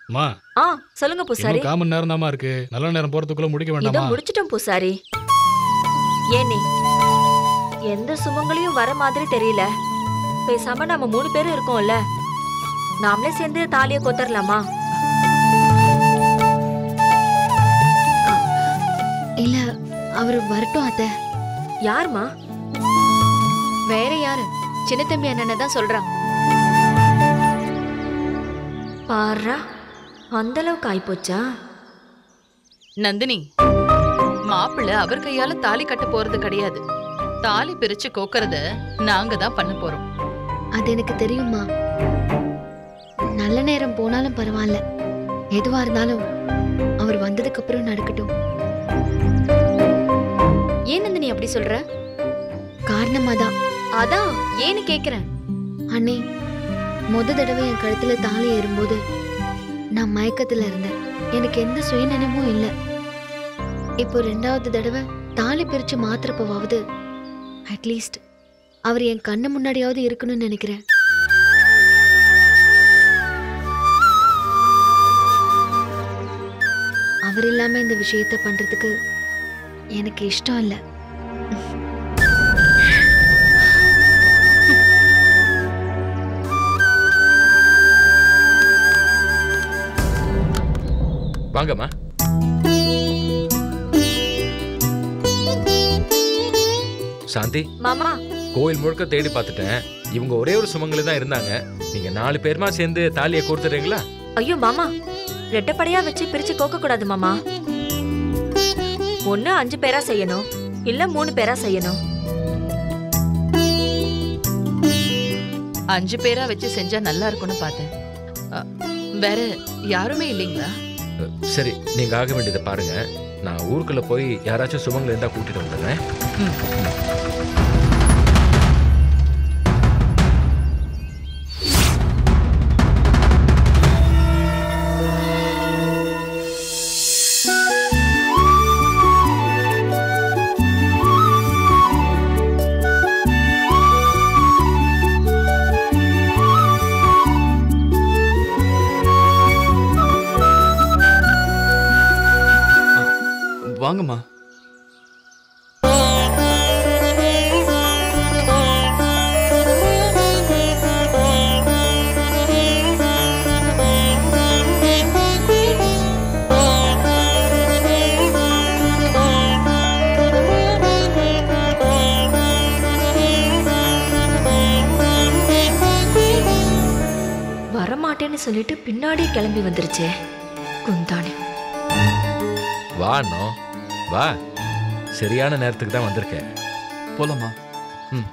அம்மா ஆ சொல்லுங்க பூசாரி இன்னும் காமன் நேரம் தாமா இருக்கு நல்ல நேரம் போறதுக்குள்ள முடிக்க இதோ வேண்டாமா முடிச்சிட்டோம் பூசாரி ஏனே எந்த சுமங்களையும் வர மாதிரி தெரியல பேசாம நம்ம மூணு பேரும் இருக்கோம்ல நாமளே சேர்ந்து தாலியை கொத்தரலாமா இல்ல அவர் வரட்டும் அத்தை யாருமா வேற யாரு சின்ன தம்பி அண்ணனை தான் சொல்றான் பாரா அந்த அளவுக்கு ஆயிப்போச்சா நந்தினி மாப்பிள்ளை அவர் கையால தாலி கட்ட போறது கிடையாது தாலி பிரிச்சு கோக்கறத நாங்க தான் பண்ண போறோம் அது எனக்கு தெரியுமா நல்ல நேரம் போனாலும் பரவாயில்ல எதுவா இருந்தாலும் அவர் வந்ததுக்கு அப்புறம் நடக்கட்டும் ஏன் நந்தினி அப்படி சொல்ற காரணமா தான் அதான் ஏன்னு கேக்குறேன் அண்ணே முத தடவை என் கழுத்துல தாலி ஏறும்போது நான் மயக்கத்துல இருந்தேன் எனக்கு எந்த சுயநினைவும் இல்லை இப்போ ரெண்டாவது தடவை தாலி பிரிச்சு மாத்திரப்பவாவது அட்லீஸ்ட் அவர் என் கண்ணு முன்னாடியாவது இருக்கணும்னு நினைக்கிறேன் அவர் இல்லாம இந்த விஷயத்த பண்றதுக்கு எனக்கு இஷ்டம் இல்லை வாங்கம்மா சாந்தி மாமா கோயில் முழுக்க தேடி பார்த்துட்டேன் இவங்க ஒரே ஒரு சுமங்கலி தான் இருந்தாங்க நீங்க நாலு பேருமா சேர்ந்து தாலியை கோர்த்துறீங்களா ஐயோ மாமா ரெட்டப்படையா வச்சு பிரிச்சு கோக்க கூடாது மாமா ஒண்ணு அஞ்சு பேரா செய்யணும் இல்ல மூணு பேரா செய்யணும் அஞ்சு பேரா வச்சு செஞ்சா நல்லா இருக்கும்னு பார்த்தேன் அ, வேற யாருமே இல்லைங்களா அஹ், சரி நீங்க ஆக வேண்டியதை பாருங்க நான் ஊருக்குள்ள போய் யாராச்சும் சுமங்கலி இருந்தா கூட்டிட்டு வந்துடுறேன் ம். வாங்கம்மா வரமாட்டேன்னு சொல்லிட்டு பின்னாடியே கிளம்பி வந்துருச்சே குந்தானே வா அண்ணோ வா சரியான நேரத்துக்கு தான் வந்திருக்கேன் போலாமா ம்.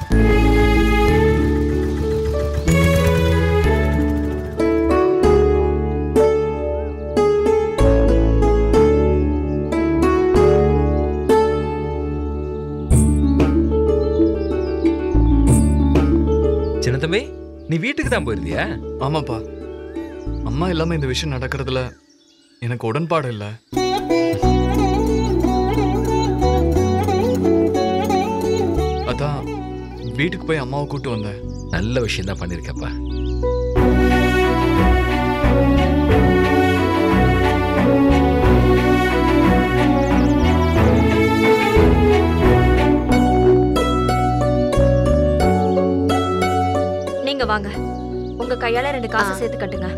சின்ன தம்பி நீ வீட்டுக்கு தான் போயிருந்தியா ஆமாப்பா அம்மா இல்லாம இந்த விஷயம் நடக்கிறதுல எனக்கு உடன்பாடு இல்லை அதான் வீட்டுக்கு போய் அம்மாவை கூட்டு வந்தேன் நல்ல விஷயம் தான் பண்ணிருக்கப்பா நீங்க வாங்க உங்க கையால ரெண்டு காசு ஆ. சேர்த்து கட்டுங்க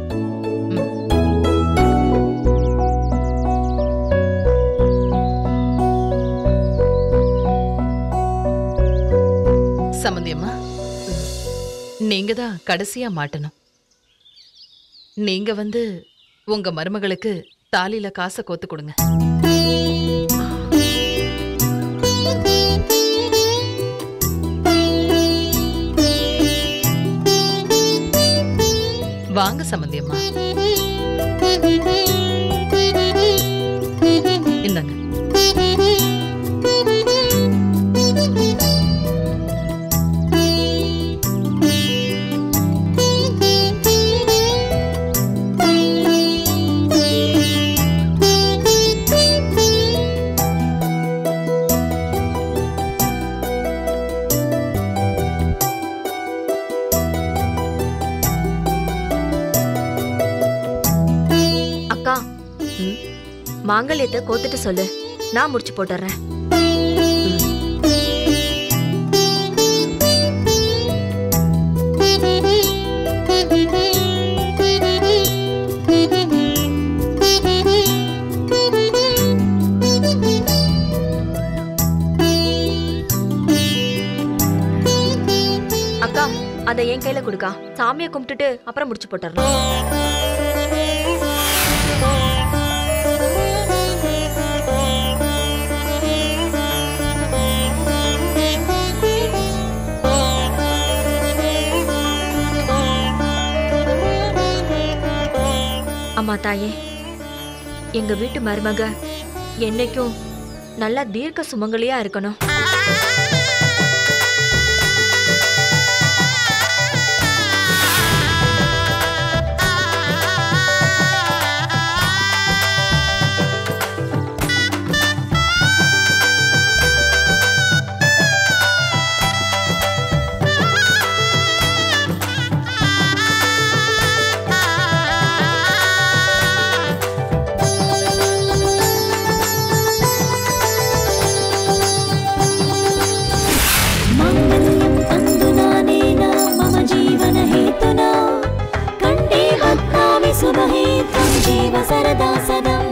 சம்மந்தியம்மா நீங்க தான் கடைசியா மாட்டணும் நீங்க வந்து உங்க மருமகளுக்கு தாலியில காசை கோத்து கொடுங்க வாங்க சம்மந்தியம்மா இந்தாங்க ம். மாங்கல்யத்தை கோத்துட்டு சொல்லு நான் முடிச்சு போட்டுறேன் அக்கா அதை என் கையில கொடுக்கா சாமியை கும்பிட்டுட்டு அப்புறம் முடிச்சு போட்டுறேன் அம்மா தாயே எங்க வீட்டு மருமக என்னைக்கும் நல்லா தீர்க்க சுமங்கலியா இருக்கணும் मङ्गल्यं तन्तुनानेन मम जीवनहेतुना कण्ठे बध्नामि शुभहे त्वं जीव सरदा सदम्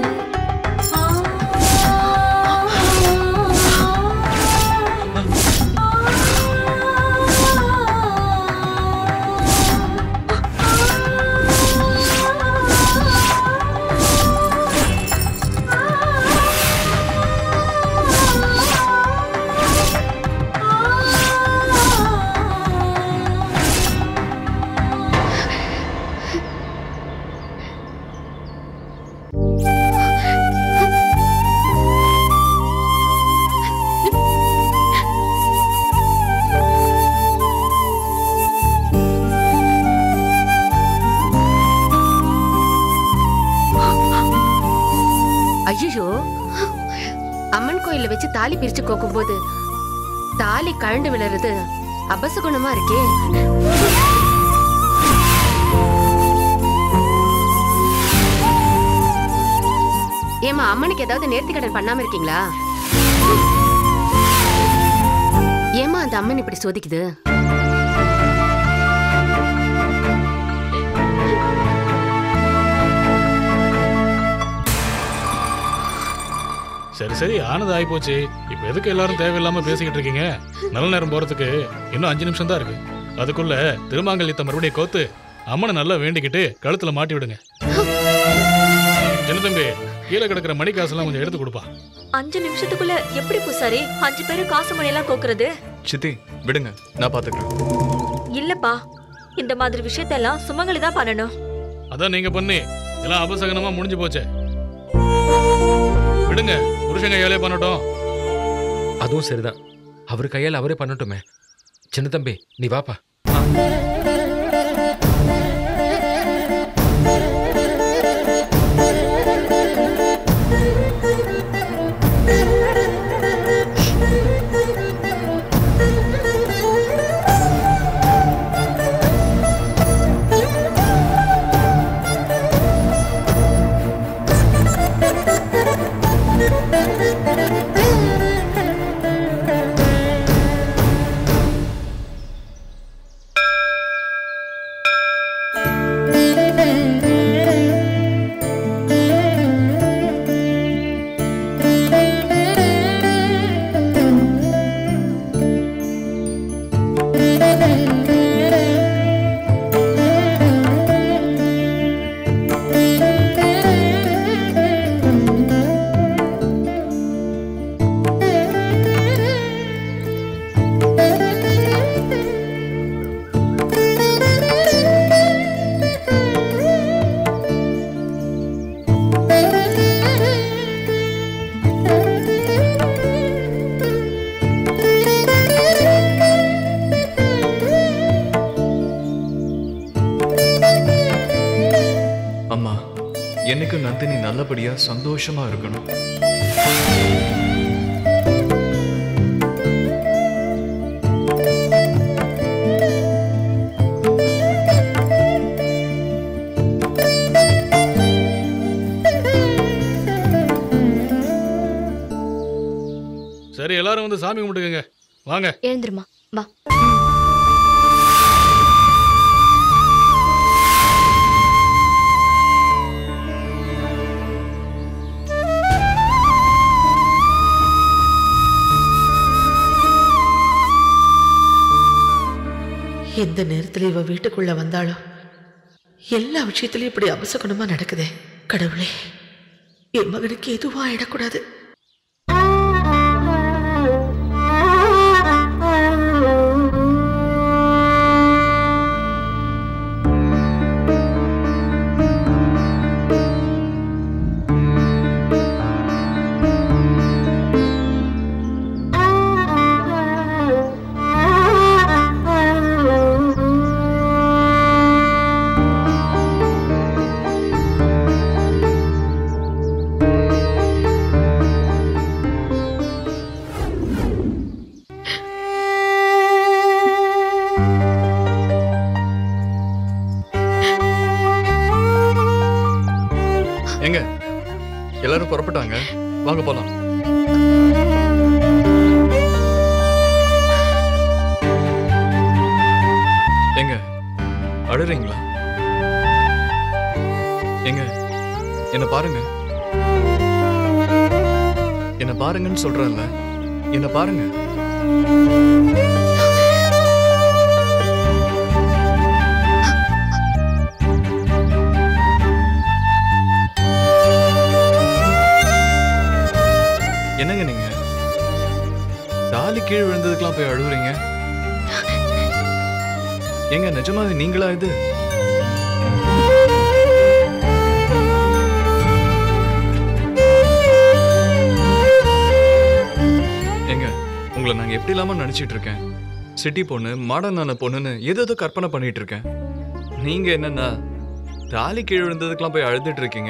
ஐயோ அம்மன் கோயில்ல வச்சு தாலி பிரிச்சு கோக்கும்போது தாலி கழண்டு விழுறது அபசகுணமா இருக்கே ஏமா அம்மனுக்கு ஏதாவது நேர்த்தி கடன் பண்ணாம இருக்கீங்களா ஏமா அந்த அம்மன் இப்படி சோதிக்குது சரி சரி ஆனது ஆயிப்போச்சு இப்போ எதுக்கு எல்லாரும் தேவையில்லாம பேசிக்கிட்டு இருக்கீங்க நல்ல நேரம் போறதுக்கு இன்னும் அஞ்சு நிமிஷம் தான் இருக்கு அதுக்குள்ள திருமாங்கல்யத்தை மறுபடியும் கோத்து அம்மனை நல்லா வேண்டிக்கிட்டு கழுத்துல மாட்டி விடுங்க சின்ன தம்பி கீழே கிடக்கிற மணி காசெல்லாம் கொஞ்சம் எடுத்து கொடுப்பா அஞ்சு நிமிஷத்துக்குள்ள எப்படி பூசாரி அஞ்சு பேரும் காசு மணியெல்லாம் கோக்குறது சித்தி விடுங்க நான் பாத்துக்கிறேன் இல்லப்பா இந்த மாதிரி விஷயத்தெல்லாம் சுமங்கலி தான் பண்ணணும் அதான் நீங்க பண்ணி எல்லாம் அபசகனமா முடிஞ்சு போச்சே விடுங்க புருஷங்க ஏழையே பண்ணட்டும் அதுவும் சரிதான் அவர் கையால் அவரே பண்ணட்டுமே சின்ன தம்பி நீ வாப்பா அம்மா என்னைக்கும் நந்தினி நல்லபடியா சந்தோஷமா இருக்கணும் சரி எல்லாரும் வந்து சாமி கும்பிட்டுக்கங்க வாங்க எழுந்துருமா வா எந்த நேரத்துல இவ வீட்டுக்குள்ள வந்தாளோ எல்லா விஷயத்திலயும் இப்படி அபசகுணமா நடக்குதே கடவுளே என் மகனுக்கு எதுவும் ஆயிடக்கூடாது எங்க எல்லாரும் புறப்பட்டாங்க வாங்க போலாம் எங்க அழுறீங்களா எங்க என்ன பாருங்க என்ன பாருங்கன்னு சொல்றேன்ல என்ன பாருங்க என்னங்க நீங்க தாலி கீழே விழுந்ததுக்கெல்லாம் போய் அழுகுறீங்க ஏங்க நிஜமாவே நீங்களா இது ஏங்க உங்களை நாங்க எப்படி இல்லாம நினைச்சிட்டு இருக்கேன் சிட்டி பொண்ணு மாடர்னான பொண்ணுன்னு எது எதோ கற்பனை பண்ணிட்டு இருக்கேன் நீங்க என்னன்னா தாலி கீழே விழுந்ததுக்கெல்லாம் போய் அழுதுட்டு இருக்கீங்க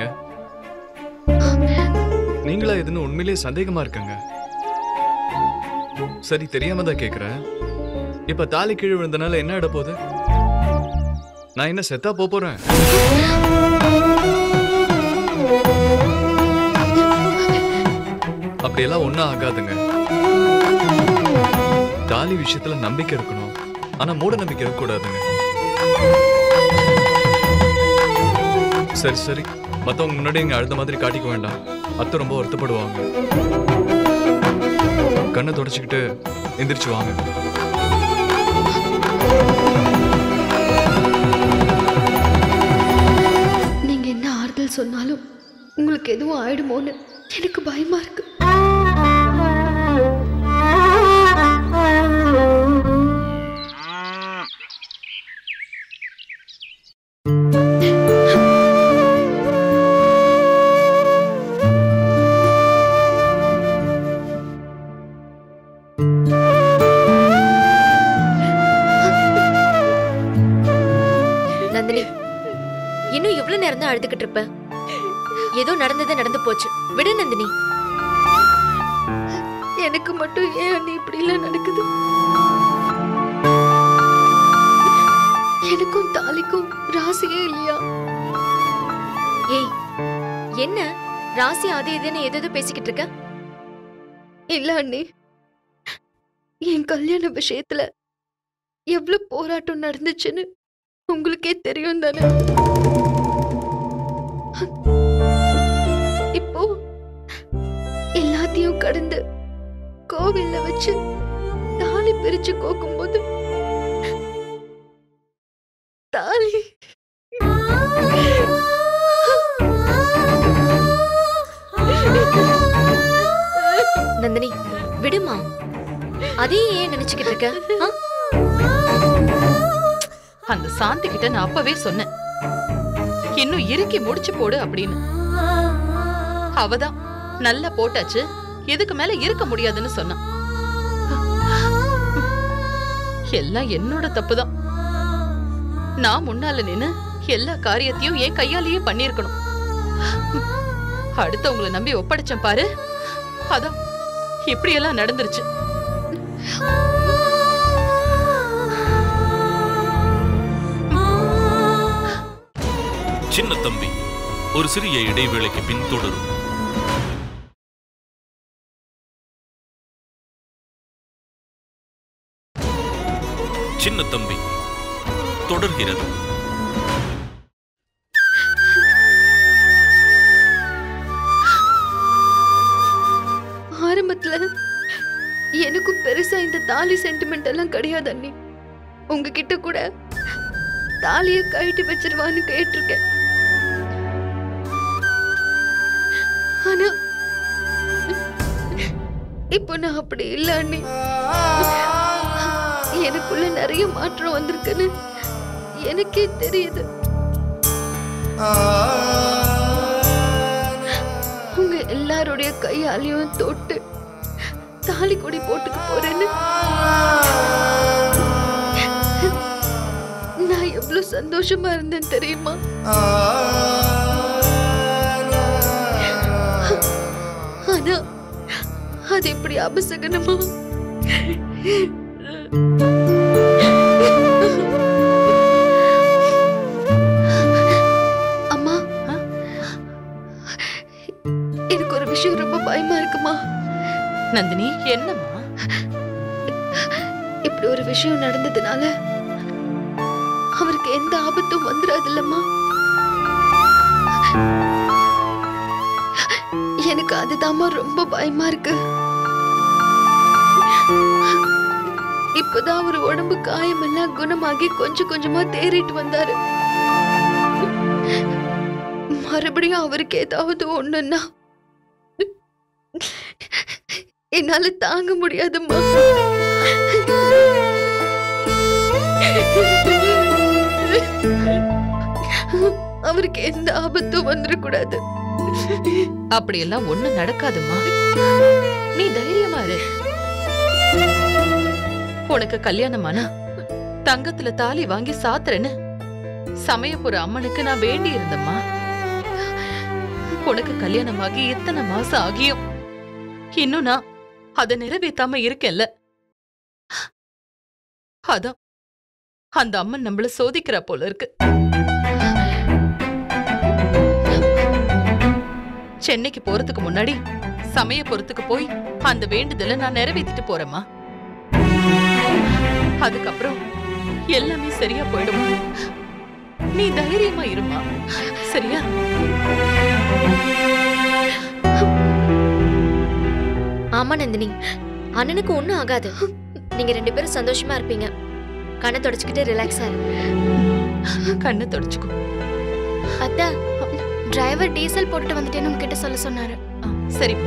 நீங்களா இதுன்னு உண்மையிலேயே சந்தேகமா இருக்காங்க சரி தெரியாம தான் கேக்குறேன் இப்ப தாலி கீழே விழுந்தனால என்ன இட போகுது நான் என்ன செத்தா போப் போறேன் அப்படியெல்லாம் ஒண்ணும் ஆகாதுங்க தாலி விஷயத்துல நம்பிக்கை இருக்கணும் ஆனா மூட நம்பிக்கை இருக்கக்கூடாதுங்க சரி சரி மத்தவங்க முன்னாடி இங்க அழுத மாதிரி காட்டிக்க வேண்டாம் அத்தை ரொம்ப வருத்தப்படுவாங்க கண்ணை தொடச்சிக்கிட்டு எந்திரிச்சு வாங்க நீங்க என்ன ஆறுதல் சொன்னாலும் உங்களுக்கு எதுவும் ஆயிடுமோன்னு எனக்கு பயமா இருக்கு நந்தினி இன்னும் எவ்வளவு நேரம் தான் அழுதுகிட்டு இருப்ப ஏதோ நடந்தது நடந்து போச்சு விடு நந்தினி எனக்கு மட்டும் ஏன் அண்ணி இப்படி எல்லாம் நடக்குது எனக்கும் தாலிக்கும் ராசியே இல்லையா ஏய் என்ன ராசி அது இதுன்னு எதோ பேசிக்கிட்டு இருக்க இல்ல அண்ணி என் கல்யாண விஷயத்துல எவ்வளவு போராட்டம் நடந்துச்சுன்னு உங்களுக்கே தெரியும் தானே இப்போ எல்லாத்தையும் கடந்து கோவில்ல வச்சு தாலி பிரிச்சு கோக்கும்போது தாலி நந்தினி விடுமா அதையே ஏன் நினைச்சுக்கிட்டு இருக்க ஆ? அந்த சாந்தி கிட்ட நான் அப்பவே சொன்னேன் இன்னும் இறுக்கி முடிச்சு போடு அப்படின்னு அவதான் நல்லா போட்டாச்சு இதுக்கு மேல இருக்க முடியாதுன்னு சொன்னான் எல்லாம் என்னோட தப்புதான் நான் முன்னால நின்னு எல்லா காரியத்தையும் என் கையாலேயே பண்ணிருக்கணும் அடுத்தவங்கள நம்பி ஒப்படைச்சேன் பாரு அதான் இப்படியெல்லாம் நடந்துருச்சு சின்ன தம்பி ஒரு சிறிய இடைவேளைக்கு பின் தொடரும் சின்ன தம்பி தொடர்கிறது ஆரம்பத்துல எனக்கும் பெருசா இந்த தாலி சென்டிமெண்ட் எல்லாம் கிடையாது அண்ணி உங்ககிட்ட கூட தாலிய கழட்டி வச்சிருவான்னு கேட்டிருக்கேன் ஆனா இப்போ நான் அப்படி இல்ல அண்ணி எனக்குள்ள நிறைய மாற்றம் வந்திருக்குன்னு எனக்கே தெரியுது உங்க எல்லாருடைய கையாலையும் தொட்டு தாலி கொடி போட்டுக்க போறேன்னு நான் எவ்வளவு சந்தோஷமா இருந்தேன் தெரியுமா ஆனா அது எப்படி அபசகனமா அம்மா எனக்கு ஒரு விஷயம் ரொம்ப பயமா இருக்குமா நந்தினி என்னம்மா இப்படி ஒரு விஷயம் நடந்ததுனால அவருக்கு எந்த ஆபத்தும் வந்துடாதுல்லம்மா எனக்கு அதுதாம்மா ரொம்ப பயமா இருக்கு இப்பதான் அவர் உடம்பு காயமெல்லாம் குணமாகி கொஞ்சம் கொஞ்சமா தேறிட்டு வந்தாரு மறுபடியும் அவருக்கு ஏதாவது ஒண்ணுன்னா என்னால தாங்க முடியாதும்மா அவருக்கு எந்த ஆபத்தும் வந்துடக்கூடாது அப்படியெல்லாம் ஒண்ணும் நடக்காதும்மா நீ தைரியமா இரு உனக்கு கல்யாணமானா தங்கத்துல தாலி வாங்கி சாத்துறேன்னு சமயபுர அம்மனுக்கு நான் வேண்டி இருந்தம்மா உனக்கு கல்யாணமாகி எத்தனை மாசம் ஆகியும் இன்னும் நான் அதை நிறைவேத்தாம இருக்கேன்ல அதான் அந்த அம்மன் நம்மள சோதிக்கிறா போல இருக்கு சென்னைக்கு போறதுக்கு முன்னாடி சமயபுரத்துக்கு போய் அந்த வேண்டுதலை நான் நிறைவேத்திட்டு போறேம்மா அதுக்கப்புறம் எல்லாமே சரியா போயிடும் நீ தைரியமா இருமா சரியா ஆமா நந்தினி அண்ணனுக்கு ஒண்ணும் ஆகாது நீங்க ரெண்டு பேரும் சந்தோஷமா இருப்பீங்க கண்ணை தொடச்சுக்கிட்டு ரிலாக்ஸா இருங்க கண்ணை தொடச்சுக்கோ அத்தா டிரைவர் டீசல் போட்டுட்டு வந்துட்டேன்னு உங்ககிட்ட சொல்ல சொன்னாரு ஆ, சரி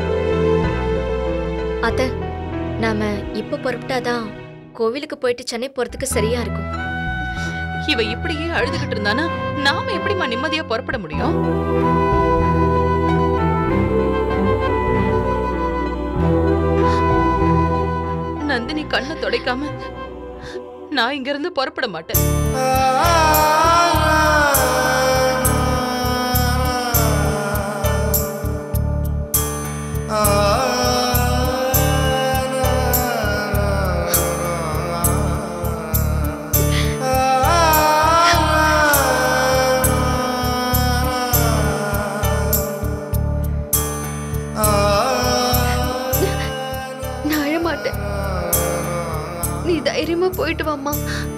அத்த நாம இப்ப புறப்பட்டாதான் கோவிலுக்கு போயிட்டு சென்னை போறதுக்கு சரியா இருக்கும் இவ இப்படியே அழுதுகிட்டு இருந்தானா நாம எப்படிம்மா நிம்மதியா புறப்பட முடியும் நந்தினி கண்ணை துடைக்காம நான் இங்க இருந்து புறப்பட மாட்டேன் நான் அழமாட்டேன் நீ தைரியமா போயிட்டு வாம்மா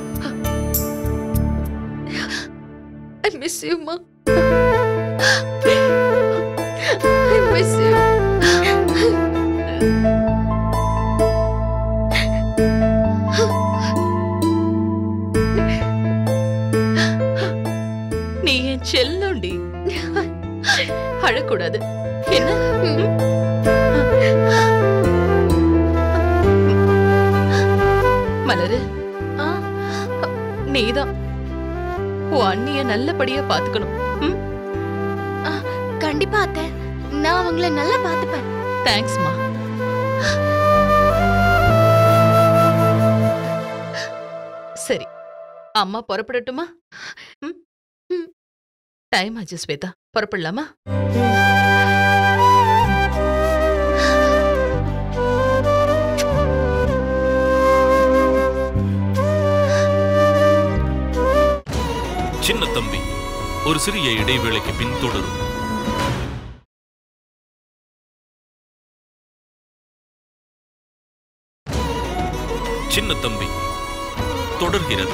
ஐ மிஸ் யூமா ஐ மிஸ் யூ நீ என் செல்லோண்டி அழக்கூடாது என்ன ம்? மலரு நீதான் உன் அண்ணிய நல்லபடியா பாத்துக்கணும் ம்? கண்டிப்பா அத்தை நான் அவங்கள நல்லா பாத்துப்பேன் தேங்க்ஸ்மா சரி அம்மா புறப்படட்டுமா ம்? ம். டைம் ஆச்சு ஸ்வேதா புறப்படலாமா சின்ன தம்பி ஒரு சிறிய இடைவேளைக்கு பின் தொடரும் சின்ன தம்பி தொடர் தொடர்கிறது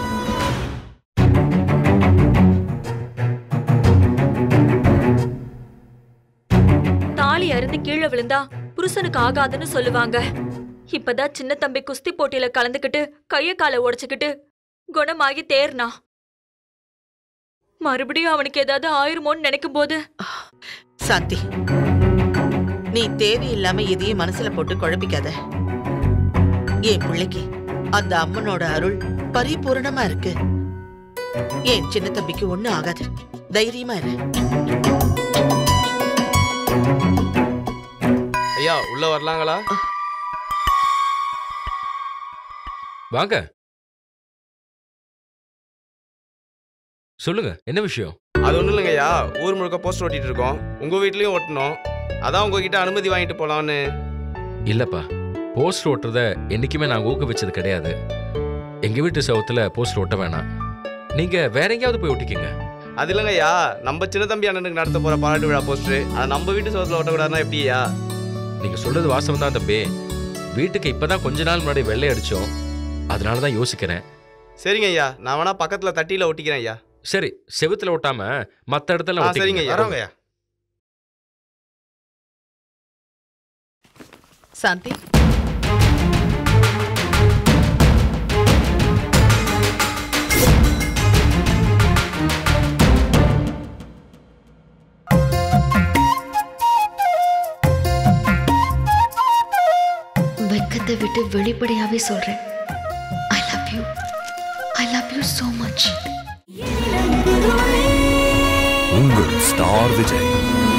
தாலி அருந்து கீழே விழுந்தா புருஷனுக்கு ஆகாதுன்னு சொல்லுவாங்க இப்பதான் சின்ன தம்பி குஸ்தி போட்டியில கலந்துக்கிட்டு கைய காலை உடைச்சுக்கிட்டு குணமாகி தேர்னா மறுபடியும் அவனுக்கு ஏதாவது ஆயிருமோன்னு நினைக்கும் போது சாந்தி நீ தேவையில்லாம எதையும் மனசுல போட்டு குழப்பிக்காத என் பிள்ளைக்கு அந்த அம்மனோட அருள் பரிபூரணமா இருக்கு என் சின்ன தம்பிக்கு ஒண்ணு ஆகாது தைரியமா இரு ஐயா உள்ள வரலாங்களா வாங்க சொல்லுங்க என்ன விஷயம் அது ஒண்ணும் இல்லைங்க ஐயா ஊர் முழுக்க போஸ்டர் ஓட்டிட்டு இருக்கோம் உங்க வீட்லயும் ஓட்டணும் அதான் உங்ககிட்ட அனுமதி வாங்கிட்டு போலான்னு இல்லப்பா போஸ்ட் ஓட்டுறத என்னைக்குமே நாங்கள் ஊக்குவிச்சது கிடையாது எங்க வீட்டு சவுத்துல போஸ்ட் ஒட்ட வேணாம் நீங்க வேற எங்கேயாவது போய் ஒட்டிக்கங்க அது இல்லைங்க ஐயா நம்ம சின்ன தம்பி அண்ணனுக்கு நடத்த போற பாராட்டு விழா போஸ்டர் அதை நம்ம வீட்டு சோத்துல ஓட்டக்கூடாதுன்னா எப்படியா நீங்க சொல்றது வாசம் தான் தம்பி வீட்டுக்கு இப்பதான் கொஞ்ச நாள் முன்னாடி வெள்ளை அடிச்சோம் அதனால தான் யோசிக்கிறேன் சரிங்க ஐயா நான் வேணா பக்கத்துல தட்டியில ஒட்டிக்கிறேன் ஐயா சரி செவுத்துல ஒட்டாம மத்த இடத்துல ஆ, ஒட்டிக்கங்க. சரிங்க ஐயா வரோங்க ஐயா சாந்தி வெக்கத்தை விட்டு வெளிப்படையாவே சொல்றேன் I love you I love you so much உங்கள் ஸ்டார் விஜய்